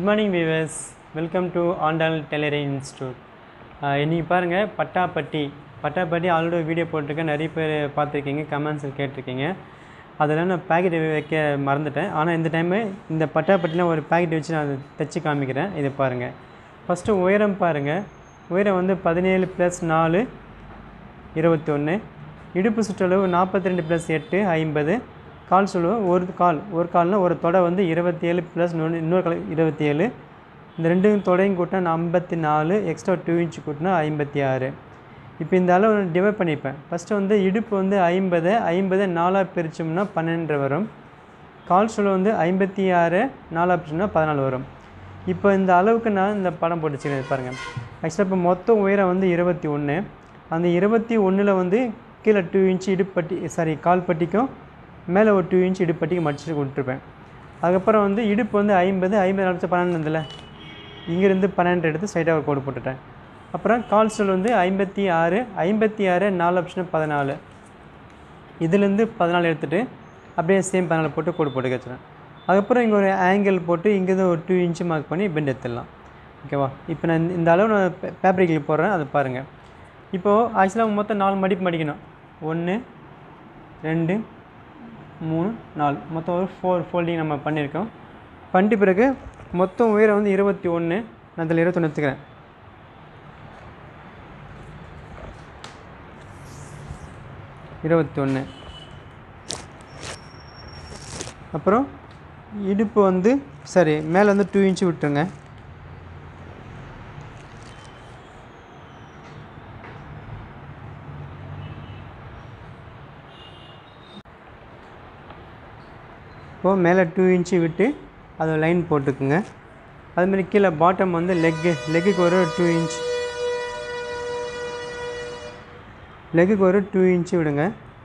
good morning viewers welcome to Andal tailoring institute இன்றைக்கி பாருங்கள் பட்டாப்பட்டி பட்டாப்பட்டி already video போட்டிருக்கேன் நிறைய பேர் பார்த்துருக்கீங்க கமெண்ட்ஸில் கேட்டிருக்கீங்க அதெல்லாம் நான் பேக்கெட் வைக்க மறந்துட்டேன் ஆனால் இந்த டைமு இந்த பட்டாப்பட்டியில் ஒரு பேக்கெட் வச்சு நான் தைச்சி காமிக்கிறேன் இதை பாருங்கள் ஃபஸ்ட்டு உயரம் பாருங்கள் உயரம் வந்து பதினேழு ப்ளஸ் நாலு இருபத்தி ஒன்று இடுப்பு சுற்றளவு நாற்பத்தி ரெண்டு ப்ளஸ் எட்டு ஐம்பது கால் சுழவு ஒரு கால் ஒரு கால்னால் ஒரு தொடை வந்து இருபத்தி ஏழு ப்ளஸ் இன்னொன்று இன்னொரு கால் இருபத்தி ஏழு இந்த ரெண்டு தொடையும் கூட்டினா ஐம்பத்தி நாலு எக்ஸ்ட்ரா டூ இன்ச் கூட்டினா ஐம்பத்தி ஆறு இப்போ இந்த அளவு டிவைட் பண்ணிப்பேன் ஃபஸ்ட்டு வந்து இடுப்பு வந்து ஐம்பது ஐம்பது நாலாக பிரித்தோம்னா பன்னெண்டு வரும் கால் சுழு வந்து ஐம்பத்தி ஆறு நாலாக பிரிச்சோம்னா பதினாலு வரும் இப்போ இந்த அளவுக்கு நான் இந்த படம் போட்டு வச்சுக்கிறேன் பாருங்கள் ஆக்சுவலாக இப்போ மொத்த உயரம் வந்து இருபத்தி ஒன்று அந்த இருபத்தி ஒன்றில் வந்து கீழே டூ இன்ச் இடுப்பட்டி சாரி கால் பட்டிக்கும் மேலே ஒரு டூ இன்ச் இடுப்பட்டிக்கு மடிச்சுட்டு கொடுத்துருப்பேன் அதுக்கப்புறம் வந்து இடுப்பு வந்து ஐம்பது ஐம்பது நாலு பன்னெண்டு இருந்ததில்ல இங்கேருந்து பன்னெண்டு எடுத்து சைடாக ஒரு கோடு போட்டுட்டேன் அப்புறம் கால் ஸ்டோல் வந்து ஐம்பத்தி ஆறு ஐம்பத்தி ஆறு நாலு ஆப்ஷன் பதினாலு இதுலேருந்து பதினாலு எடுத்துகிட்டு அப்படியே சேம் பதினாலு போட்டு கோடு போட்டு வச்சுறேன் அதுக்கப்புறம் இங்கே ஒரு ஆங்கிள் போட்டு இங்கேருந்து ஒரு டூ இன்ச்சு மார்க் பண்ணி பெண்ட் எடுத்துடலாம் ஓகேவா இப்போ நான் இந்த- இந்த அளவு நான் ஃபேப்ரிக்கில் போடுறேன் அதை பாருங்கள் இப்போது ஆக்சுவலாக மொத்தம் நாலு மடிப்பு மடிக்கணும் ஒன்று ரெண்டு மூணு நாலு மொத்தம் ஒரு ஃபோர் ஃபோல்டிங் நம்ம பண்ணியிருக்கோம் பண்ணிட்டு பிறகு மொத்தம் உயரம் வந்து இருபத்தி ஒன்று நான் இதில் இருபத்தொன்று எடுத்துக்கிறேன் இருபத்தி ஒன்று அப்புறம் இடுப்பு வந்து சரி மேலே வந்து டூ இன்ச்சு விட்டுருங்க இப்போது மேலே டூ இன்ச்சு விட்டு அதை லைன் போட்டுக்குங்க அதுமாரி கீழே பாட்டம் வந்து லெக்கு லெக்குக்கு ஒரு டூ இன்ச் லெக்குக்கு ஒரு டூ இன்ச்சு விடுங்க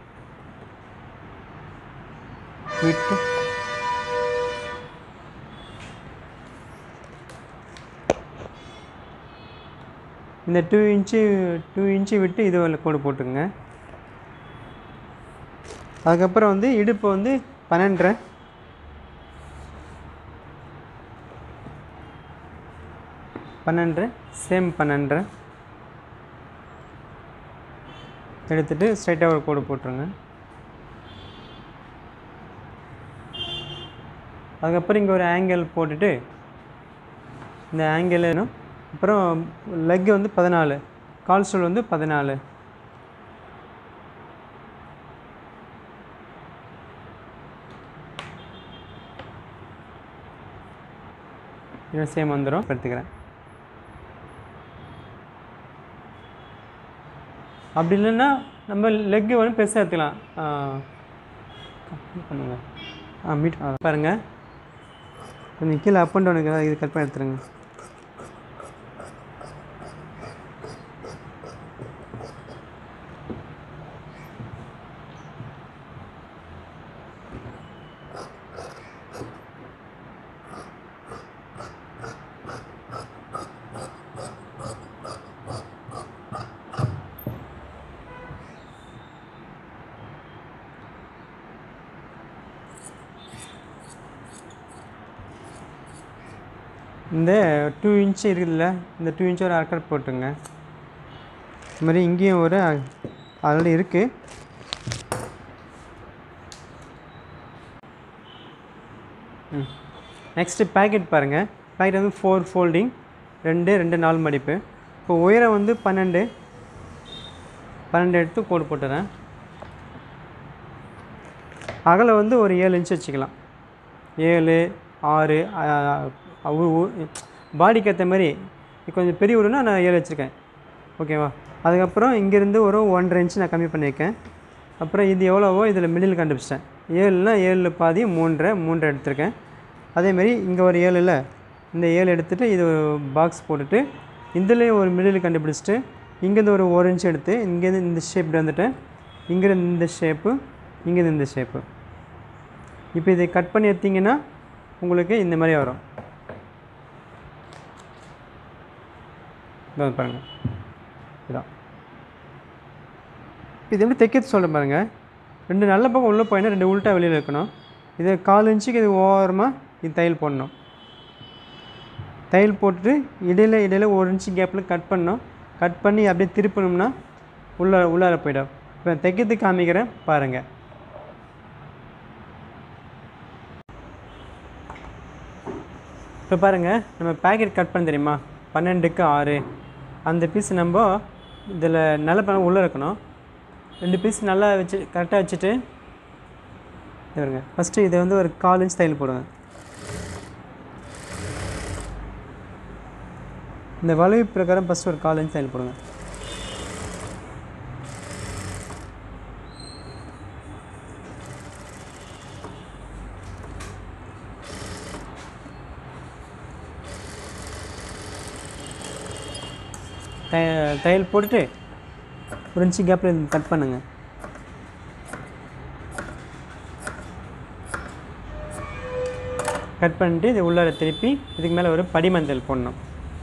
விட்டு இந்த டூ இன்ச்சு டூ இன்ச்சு விட்டு இது ஒரு கோடு போட்டுங்க அதுக்கப்புறம் வந்து இடுப்பு வந்து பன்னெண்டரை பன்னெண்டு சேம் பன்னெண்டு எடுத்துட்டு ஸ்ட்ரைட்டாக ஒரு கோடு போட்டுருங்க அதுக்கப்புறம் இங்கே ஒரு ஆங்கிள் போட்டுட்டு இந்த ஆங்கிள் அப்புறம் லெக் வந்து பதினாலு கால் ஸ்டோல் வந்து பதினாலு இது சேம் வந்துடும் எடுத்துக்கிறேன் அப்படி இல்லைன்னா நம்ம லெக்கு வந்து பெருசாக எடுத்துக்கலாம் ஆ, இது பண்ணுங்க ஆ மீட் பாருங்கள் கொஞ்சம் கீழே அப் அண்ட் டவுனுக்கு இது கட் பண்ணி எடுத்துருங்க இந்த டூ இன்ச்சு இருக்குதுல்ல இந்த டூ இன்ச்சு ஒரு அர்க்கட் போட்டுங்க இது மாதிரி இங்கேயும் ஒரு ஆல்ரெடி இருக்குது ம் நெக்ஸ்ட்டு பேக்கெட் பாருங்கள் பேக்கெட் வந்து ஃபோர் ஃபோல்டிங் ரெண்டு ரெண்டு நாலு மடிப்பு இப்போ உயரம் வந்து பன்னெண்டு பன்னெண்டு எடுத்து கோடு போட்டுறேன் அகலம் வந்து ஒரு ஏழு இன்ச் வச்சுக்கலாம் ஏழு ஆறு பாடிக்கு ஏற்ற மாதிரி இது கொஞ்சம் பெரிய ஊருனா நான் ஏழு வச்சுருக்கேன் ஓகேவா அதுக்கப்புறம் இங்கேருந்து ஒரு ஒன்றரை இன்ச் நான் கம்மி பண்ணியிருக்கேன் அப்புறம் இது எவ்வளவோ இதில் மிடில் கண்டுபிடிச்சிட்டேன் ஏழுனா ஏழு பாதி மூன்றரை மூன்றரை எடுத்திருக்கேன் அதேமாரி இங்கே ஒரு ஏழு இல்லை இந்த ஏழு எடுத்துகிட்டு இது பாக்ஸ் போட்டுட்டு இதுலேயும் ஒரு மிடில் கண்டுபிடிச்சிட்டு இங்கேருந்து ஒரு ஒரு இன்ச் எடுத்து இங்கேருந்து இந்த ஷேப் வந்துட்டேன் இங்கேருந்து இந்த ஷேப்பு இங்கேருந்து இந்த ஷேப்பு இப்போ இதை கட் பண்ணி எடுத்தீங்கன்னா உங்களுக்கு இந்த மாதிரி வரும் இதோ பாருங்கள் இதான் இப்போ இது எப்படி தைக்கிறது சொல்கிறேன் பாருங்கள் ரெண்டு நல்ல பக்கம் உள்ளே போயினா ரெண்டு உள்ட்டா வெளியில் இருக்கணும் இது கால் இன்ச்சுக்கு இது ஓரமாக இது தையல் போடணும் தையல் போட்டுட்டு இடையில இடையில ஒரு இன்ச்சு கேப்பில் கட் பண்ணோம் கட் பண்ணி அப்படியே திருப்பணும்னா உள்ள உள்ளார போயிடும் இப்போ தைக்கிறது காமிக்கிறேன் பாருங்கள் இப்போ பாருங்கள் நம்ம பேக்கெட் கட் பண்ண தெரியுமா பன்னெண்டுக்கு ஆறு அந்த பீஸ் நம்ம இதில் நல்ல பண்ண உள்ளே இருக்கணும் ரெண்டு பீஸ் நல்லா வச்சு கரெக்டாக வச்சுட்டு இது பாருங்க ஃபஸ்ட்டு இதை வந்து ஒரு கால் இன்ச் தையல் போடுங்க இந்த வளைவு பிரகாரம் ஃபஸ்ட்டு ஒரு கால் இன்ச் தையல் போடுங்க த தையல் போட்டுட்டு ஒரு இன்ச்சு கேப்பில் கட் பண்ணுங்க கட் பண்ணிட்டு இது உள்ளார திருப்பி இதுக்கு மேலே ஒரு படிமந்தல் போடணும்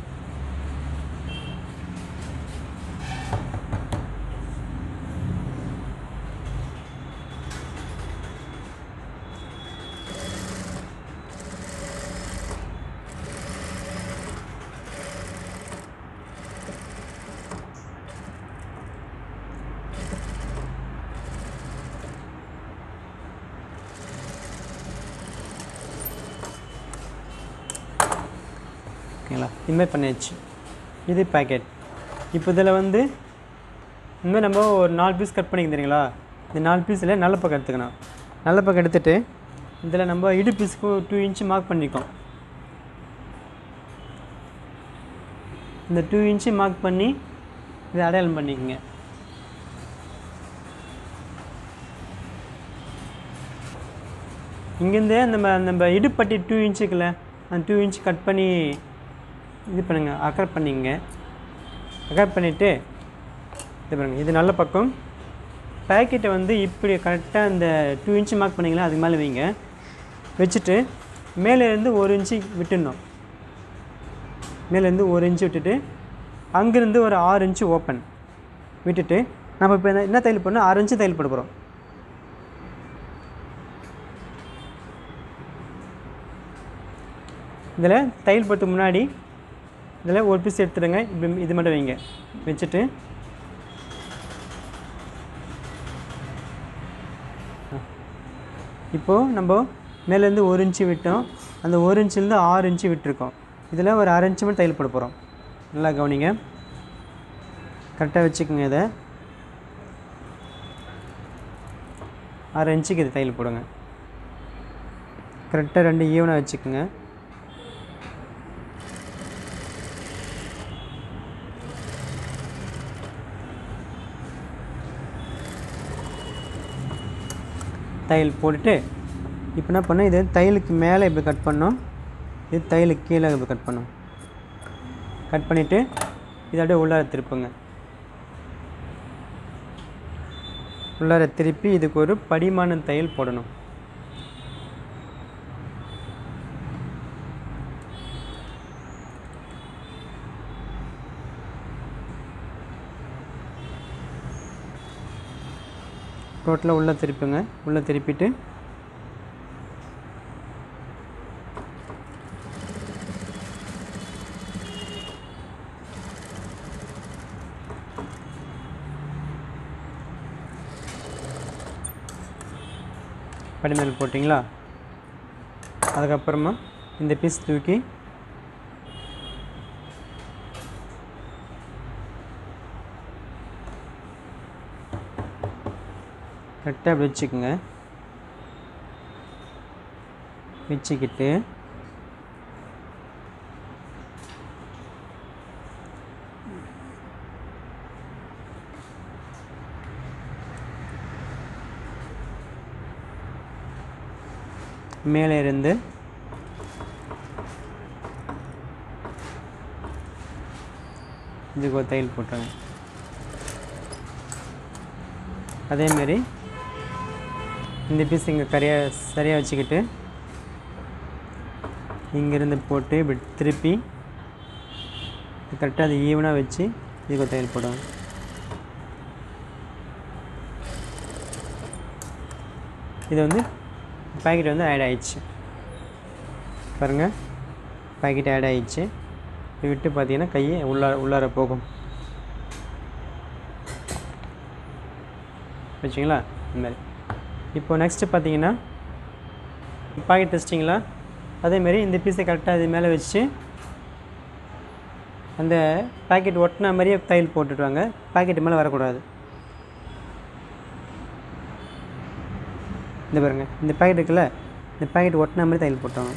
ஓகேங்களா இனிமேல் பண்ணியாச்சு இது பேக்கெட் இப்போ இதில் வந்து இனிமேல் நம்ம ஒரு நாலு பீஸ் கட் பண்ணிக்க தெரியுங்களா இந்த நாலு பீஸில் நல்ல பக்கம் எடுத்துக்கணும் நல்ல பக்கம் எடுத்துகிட்டு இதில் நம்ம இடு பீஸுக்கு டூ இன்ச்சு மார்க் பண்ணிக்கோம் இந்த டூ இன்ச்சு மார்க் பண்ணி இதை அடையாளம் பண்ணிக்கோங்க இங்கேருந்தே நம்ம நம்ம இடுப்பட்டி டூ இன்ச்சுக்குள்ள அந்த டூ இன்ச் கட் பண்ணி இது பண்ணுங்க அக்கட் பண்ணிங்க அக்கட் பண்ணிவிட்டு இது பண்ணுங்க இது நல்ல பக்கம் பேக்கெட்டை வந்து இப்படி கரெக்டாக அந்த டூ இன்ச்சு மார்க் பண்ணிங்களா அதுக்கு மேலே வைங்க வச்சுட்டு மேலேருந்து ஒரு இன்ச்சு விட்டுடணும் மேலேருந்து ஒரு இன்ச்சு விட்டுட்டு அங்கேருந்து ஒரு ஆறு இன்ச்சு ஓப்பன் விட்டுட்டு நம்ம இப்போ என்ன தையல் பண்ணோம் ஆறு இன்ச்சு தையல் போட போகிறோம் இதில் தையல் போட்டு முன்னாடி இதில் ஒரு பீஸ் எடுத்துடுங்க இப்படி இது மட்டும் வைங்க வச்சுட்டு இப்போது நம்ம மேலேருந்து ஒரு இன்ச்சு விட்டோம் அந்த ஒரு இன்ச்சிலேருந்து ஆறு இன்ச்சு விட்டுருக்கோம் இதில் ஒரு அரை இன்ச்சு மட்டும் தையல் போட போகிறோம் நல்லா கவனிங்க கரெக்டாக வச்சுக்கோங்க இதை அரை இன்ச்சுக்கு இது தையல் போடுங்க கரெக்டாக ரெண்டு ஈவனாக வச்சுக்கோங்க தையல் போட்டுட்டு இப்போ என்ன பண்ணோம் இது தையலுக்கு மேலே இப்படி கட் பண்ணோம் இது தையலுக்கு கீழே இப்படி கட் பண்ணோம் கட் பண்ணிவிட்டு இதை அப்படியே உள்ளார திருப்புங்க உள்ளார திருப்பி இதுக்கு ஒரு படிமான தையல் போடணும் டோட்டலாக உள்ளே திருப்புங்க உள்ளே திருப்பிட்டு படிமேல் போட்டிங்களா அதுக்கப்புறமா இந்த பீஸ் தூக்கி கரெக்டாக அப்படி வச்சுக்கோங்க வச்சுக்கிட்டு மேலே இருந்து இதுக்கு ஒரு தையல் போட்டுருங்க அதேமாரி இந்த பீஸ் இங்கே கரையாக சரியாக வச்சுக்கிட்டு இங்கேருந்து போட்டு இப்படி திருப்பி கரெக்டாக அது ஈவனாக வச்சு இதுக்கு ஒரு தையல் போடுங்க இது வந்து பேக்கெட் வந்து ஆட் ஆயிடுச்சு பாருங்கள் பாக்கெட் ஆட் ஆயிடுச்சு இது விட்டு பார்த்தீங்கன்னா கையை உள்ளார உள்ளார போகும் வச்சிங்களா இந்த மாதிரி இப்போ நெக்ஸ்ட்டு பார்த்தீங்கன்னா பாக்கெட் டெஸ்டிங்களா அதேமாரி இந்த பீஸை கரெக்டாக இது மேலே வச்சு அந்த பாக்கெட் ஒட்டின மாதிரியே தையல் போட்டுட்டு வாங்க பாக்கெட் மேலே வரக்கூடாது இந்த பாருங்க இந்த பாக்கெட் இருக்குல்ல இந்த பாக்கெட் ஒட்டின மாதிரி தையல் போட்டாங்க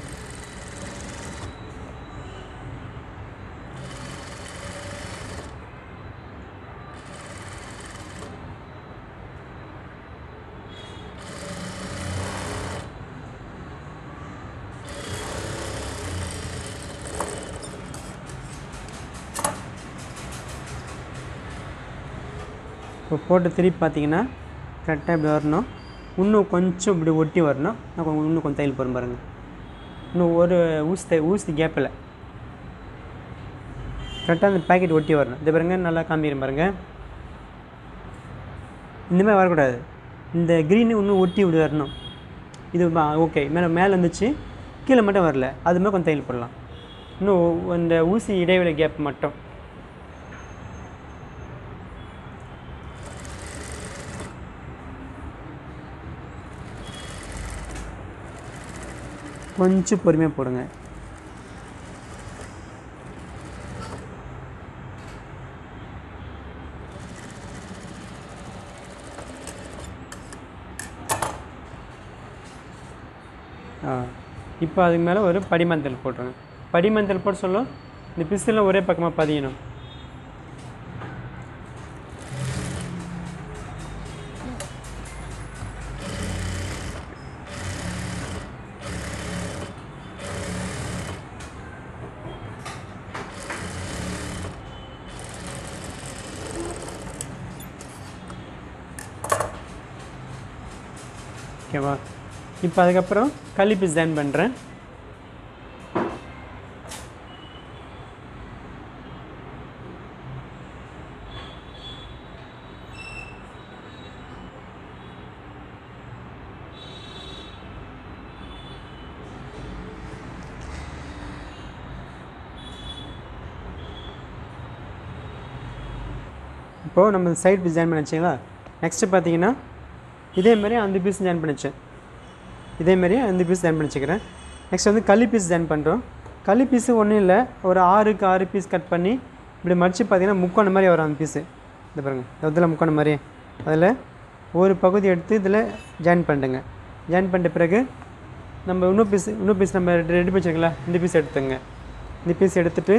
இப்போ போட்டு திருப்பி பார்த்தீங்கன்னா கரெக்டாக இப்படி வரணும் இன்னும் கொஞ்சம் இப்படி ஒட்டி வரணும் நான் கொஞ்சம் இன்னும் கொஞ்சம் தையல் போகிறேன் பாருங்கள் இன்னும் ஒரு ஊசி தை ஊசி கேப்பில் கரெக்டாக அந்த பாக்கெட் ஒட்டி வரணும் இது பாருங்க நல்லா காமிக்கிறேன் பாருங்க இந்த மாதிரி வரக்கூடாது இந்த க்ரீனு இன்னும் ஒட்டி இப்படி வரணும் இது ஓகே மேலே மேலே வந்துச்சு கீழே மட்டும் வரல அது மாதிரி கொஞ்சம் தையல் போடலாம் இன்னும் இந்த ஊசி இடைவெளி கேப் மட்டும் கொஞ்சம் பொறுமையாக போடுங்க ஆ இப்போ அதுக்கு மேலே ஒரு படிமந்தல் போட்டுருங்க படிமந்தல் போட்டு சொல்லும் இந்த பிஸ்தில் ஒரே பக்கமாக பதியணும் ஓகேவா இப்போ அதுக்கப்புறம் களி பீஸ் ஜாயின் பண்ணுறேன் இப்போது நம்ம சைட் பீஸ் ஜாயின் பண்ணி வச்சிங்களா நெக்ஸ்ட்டு பார்த்தீங்கன்னா இதே மாதிரி அந்த பீஸ் ஜாயின் பண்ணி வச்சேன் இதே மாதிரி அந்த பீஸ் ஜாயின் பண்ணி வச்சுக்கிறேன் நெக்ஸ்ட் வந்து களி பீஸ் ஜாயின் பண்ணுறோம் களி பீஸு ஒன்றும் இல்லை ஒரு ஆறுக்கு ஆறு பீஸ் கட் பண்ணி இப்படி மடித்து பார்த்தீங்கன்னா முக்கோணம் மாதிரி வரும் அந்த பீஸு இந்த பாருங்கள் இதில் முக்கோணம் மாதிரி அதில் ஒரு பகுதி எடுத்து இதில் ஜாயின் பண்ணிட்டுங்க ஜாயின் பண்ணிட்ட பிறகு நம்ம இன்னும் பீஸ் இன்னும் பீஸ் நம்ம ரெடி வச்சுருக்கல இந்த பீஸ் எடுத்துங்க இந்த பீஸ் எடுத்துட்டு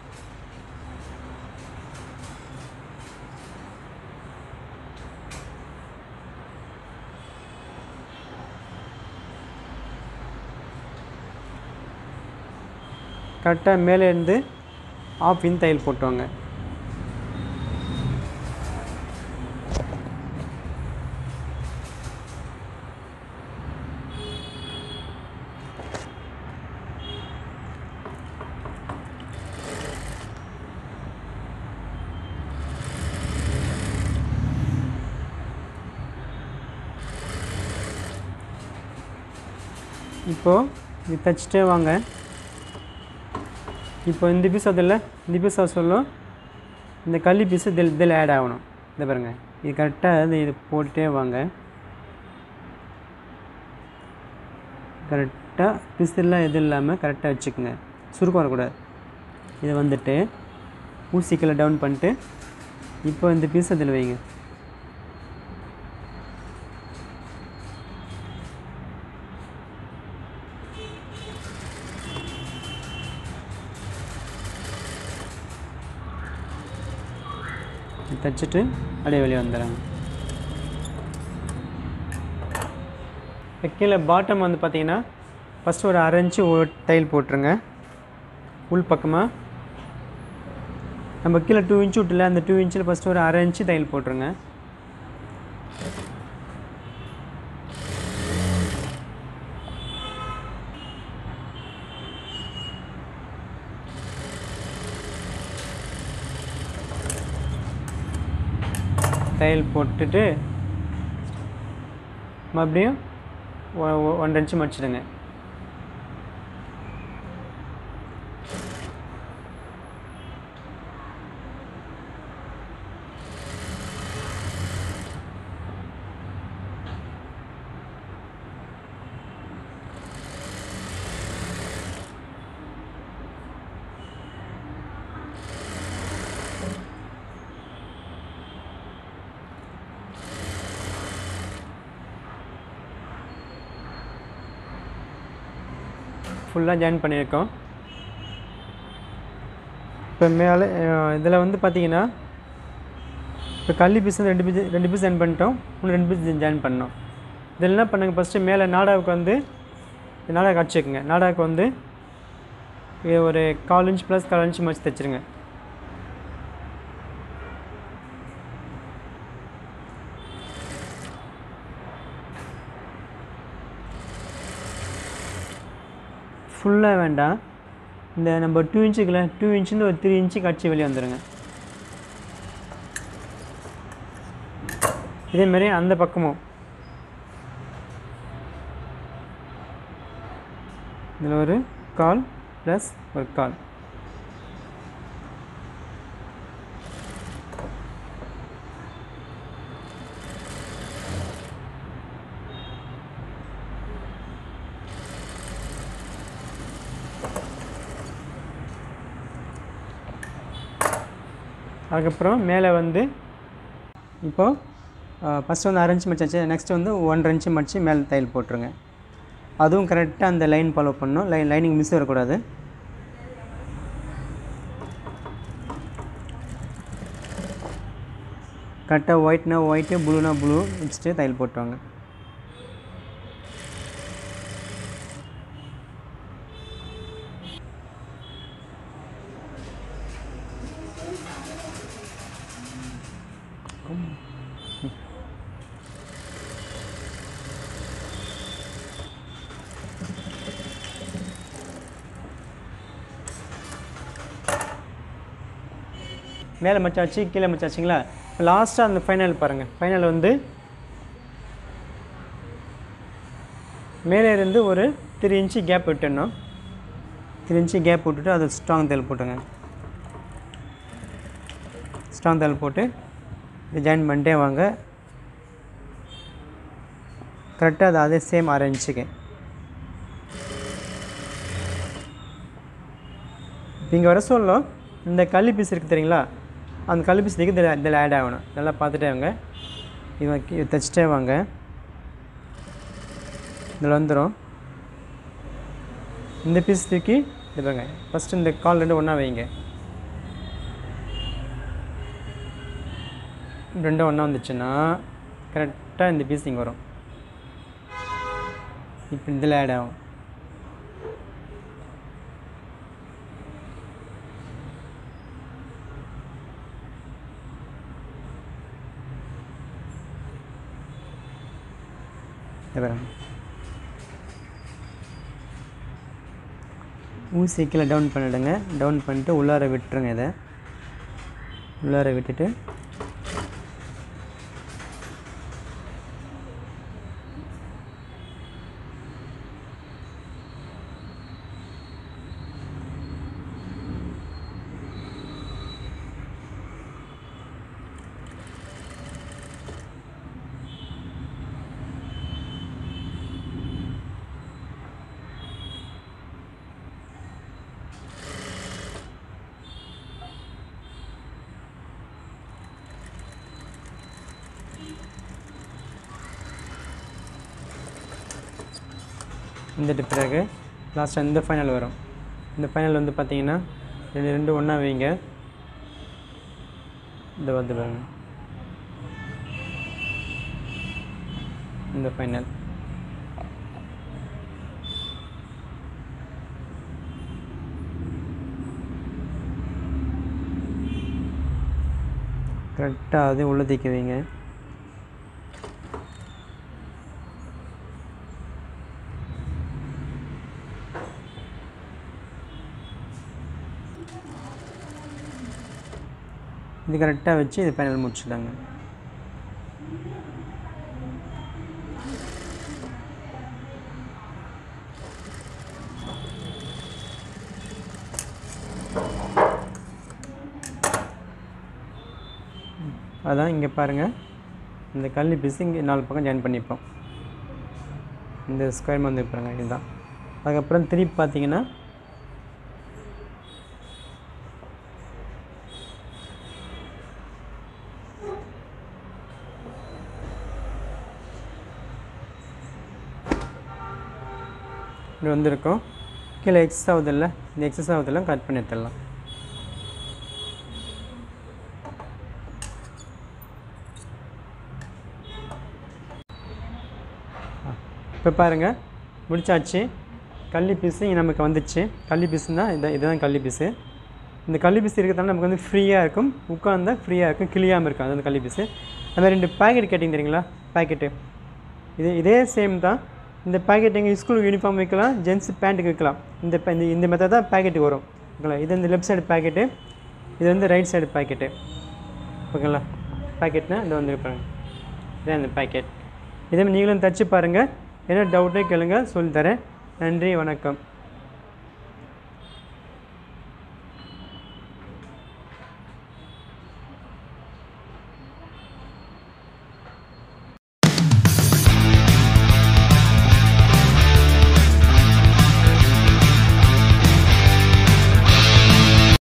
கரெக்டாக மேலே இருந்து ஆஃப் இன் தையல் போட்டுவாங்க இப்போது இது தைச்சிட்டே வாங்க இப்போ இந்த பீஸ் அதில் இந்த பீஸ் சொல்லும் இந்த கள்ளி பீஸு இதில் இதில் ஆட் ஆகணும் இந்த பாருங்க இது கரெக்டாக இது இது போட்டுட்டே வாங்க கரெக்டாக பிசுலாம் எதுவும் இல்லாமல் கரெக்டாக வச்சுக்கோங்க சுருக்கம் வரக்கூடாது இதை வந்துட்டு ஊசிக்களை டவுன் பண்ணிட்டு இப்போ இந்த பீஸ் அதில் வைங்க தைச்சிட்டு அப்படியே வெளியே வந்துடுறாங்க இப்போ கீழே பாட்டம் வந்து பார்த்தீங்கன்னா ஃபஸ்ட்டு ஒரு அரை இன்ச்சு தையல் போட்டுருங்க உள் பக்கமாக நம்ம கீழே டூ இன்ச்சு விட்டுல அந்த டூ இன்ச்சில் ஃபஸ்ட்டு ஒரு அரை இன்ச்சு தையல் போட்டுருங்க தையல் போட்டுட்டு மறுபடியும் ஒ- ஒ- ஒன்றரை இன்ச்சு மடிச்சிடுங்க ஃபுல்லாக ஜாயின் பண்ணியிருக்கோம் இப்போ மேலே இதில் வந்து பார்த்தீங்கன்னா இப்போ கள்ளி பீஸ் வந்து ரெண்டு பீஸ் ரெண்டு பீஸ் ஜாயின் பண்ணிட்டோம் இன்னும் ரெண்டு பீஸ் ஜாயின் பண்ணோம் இதில் என்ன பண்ணுங்க ஃபஸ்ட்டு மேலே நாடாவுக்கு வந்து நாடாவுக்கு அடிச்சுக்குங்க நாடாவுக்கு வந்து இது ஒரு கால் இன்ச் ப்ளஸ் கால் இன்ச் மச்சு தைச்சிருங்க ஃபுல்லாக வேண்டாம் இந்த நம்ம டூ இன்ச்சுக்குள்ள டூ இன்ச்சுன்னு ஒரு த்ரீ இன்ச்சுக்கு அடிச்சு வெளியே வந்துடுங்க இதேமாரி அந்த பக்கமும் இதில் ஒரு கால் ப்ளஸ் ஒரு கால் அதுக்கப்புறம் மேலே வந்து இப்போது ஃபஸ்ட்டு வந்து அரைஞ்சி மடிச்சாச்சு நெக்ஸ்ட் வந்து ஒன்றரை இன்ச்சு மடித்து மேலே தையல் போட்டுருங்க அதுவும் கரெக்டாக அந்த லைன் ஃபாலோ பண்ணணும் லைன் லைனிங் மிஸ் வரக்கூடாது கரெக்டாக ஒயிட்னா ஒயிட்டு ப்ளூனா ப்ளூ வச்சுட்டு தையல் போட்டுவாங்க மேலே மச்சாச்சு கீழே மச்சாச்சுங்களா லாஸ்ட்டாக அந்த ஃபைனல் பாருங்கள் ஃபைனல் வந்து மேலே இருந்து ஒரு த்ரீ இன்ச்சு கேப் விட்டுடணும் த்ரீ இன்ச்சு கேப் விட்டுட்டு அது ஸ்ட்ராங் தையல் போட்டுங்க ஸ்ட்ராங் தையல் போட்டு இது ஜாயின் பண்ணிட்டே வாங்க கரெக்டாக அது அதே சேம் அரை இன்ச்சுக்கு இங்கே வர சொல்ல இந்த கள்ளி பீஸ் இருக்குது தெரியுங்களா அந்த கள்ளி பீஸ் தூக்கி இதில் இதில் ஆட் ஆகணும் நல்லா பார்த்துட்டே வாங்க இவன் கீ- தைச்சிட்டே வாங்க இதில் வந்துடும் இந்த பீஸ் தூக்கி இது பாருங்க ஃபஸ்ட்டு இந்த கால் ரெண்டு ஒன்றா வைங்க ரெண்டும் ஒன்றா வந்துச்சுன்னா கரெக்டாக இந்த பீஸ் இங்கே வரும் இப்போ இதில் ஆட் ஆகும் இது பாருங்க ஊசி கீழே டவுன் பண்ணிவிடுங்க டவுன் பண்ணிட்டு உள்ளார விட்டுருங்க இதை உள்ளார விட்டுட்டு வந்துட்டு பிறகு லாஸ்ட்டாக இந்த ஃபைனல் வரும் இந்த ஃபைனல் வந்து பார்த்தீங்கன்னா ரெண்டு ரெண்டு ஒன்றா வைங்க இந்த வந்து பாருங்க இந்த ஃபைனல் கரெக்டாக அது உள்ள தூக்கி வைங்க இது கரெக்டாக வச்சு இது ஃபைனல் முடிச்சுட்டாங்க அதான் இங்கே பாருங்கள் இந்த கல்லி பீஸ் இங்கே நாலு பக்கம் ஜாயின் பண்ணிப்போம் இந்த ஸ்கொயர் வந்து பாருங்க இதுதான் அதுக்கப்புறம் திருப்பி பார்த்தீங்கன்னா இப்படி வந்திருக்கோம் கீழே எக்ஸஸ் ஆகுதில்ல இந்த எக்ஸஸ் ஆகுதெல்லாம் கட் பண்ணி எடுத்துடலாம் இப்போ பாருங்கள் முடிச்சாச்சு கள்ளி பீஸு இங்க நமக்கு வந்துச்சு கள்ளி பீஸுன்னா இது இதுதான் கள்ளி பீஸு இந்த கள்ளி பீஸ் இருக்கிறதால நமக்கு வந்து ஃப்ரீயாக இருக்கும் உட்காந்தா ஃப்ரீயாக இருக்கும் கிளியாமல் இருக்கும் அது அந்த கள்ளி பீஸு அது மாதிரி ரெண்டு பேக்கெட் கேட்டிங்க தெரியுங்களா பேக்கெட்டு இது இதே சேம் தான் இந்த பேக்கெட் எங்கள் ஸ்கூல் யூனிஃபார்ம் வைக்கலாம் ஜென்ஸ் பேண்ட்டுக்கு வைக்கலாம் இந்த pa- இந்த இந்த மெத்தட் தான் பேக்கெட்டுக்கு வரும் ஓகேங்களா இது இந்த லெஃப்ட் சைடு பேக்கெட்டு இது வந்து ரைட் சைடு பேக்கெட்டு ஓகேங்களா பேக்கெட்னா இது வந்து பாருங்க இதான் இந்த பேக்கெட் இதே மாதிரி நீங்களும் தச்சு பாருங்கள் என்ன டவுட்டே கேளுங்க சொல்லித்தரேன் நன்றி வணக்கம்